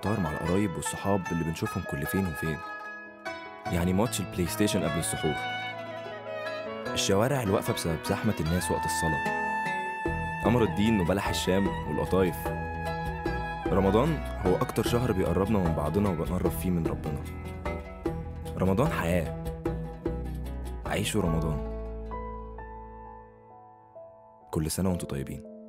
الفطار مع القرايب والصحاب اللي بنشوفهم كل فين وفين يعني ماتش البلاي ستيشن قبل السحور الشوارع الواقفة بسبب زحمة الناس وقت الصلاة قمر الدين وبلح الشام والقطايف رمضان هو أكتر شهر بيقربنا من بعضنا وبنقرب فيه من ربنا رمضان حياة عيشوا رمضان كل سنة وانتم طيبين